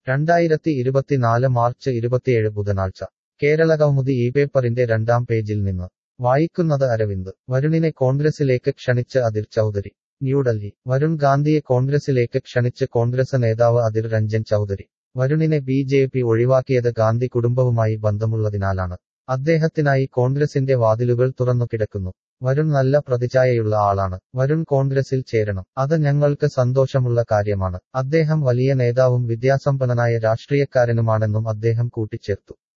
രണ്ടായിരത്തി ഇരുപത്തിനാല് മാർച്ച് ഇരുപത്തിയേഴ് ബുധനാഴ്ച കേരള കൗമുദി ഈ പേപ്പറിന്റെ രണ്ടാം പേജിൽ നിന്ന് വായിക്കുന്നത് അരവിന്ദ് വരുണിനെ കോൺഗ്രസിലേക്ക് ക്ഷണിച്ച് അദിർ ചൌധരി ന്യൂഡൽഹി വരുൺ ഗാന്ധിയെ കോൺഗ്രസിലേക്ക് ക്ഷണിച്ച് കോൺഗ്രസ് നേതാവ് അദിർ രഞ്ജൻ ചൌധരി വരുണിനെ ബി ജെ പി ഒഴിവാക്കിയത് ഗാന്ധി കുടുംബവുമായി ബന്ധമുള്ളതിനാലാണ് അദ്ദേഹത്തിനായി കോൺഗ്രസിന്റെ വാതിലുകൾ തുറന്നു കിടക്കുന്നു വരുൺ നല്ല പ്രതിച്ഛായയുള്ള ആളാണ് വരുൺ കോൺഗ്രസിൽ ചേരണം അത് ഞങ്ങൾക്ക് സന്തോഷമുള്ള കാര്യമാണ് അദ്ദേഹം വലിയ നേതാവും വിദ്യാസമ്പന്നനായ രാഷ്ട്രീയക്കാരനുമാണെന്നും അദ്ദേഹം കൂട്ടിച്ചേർത്തു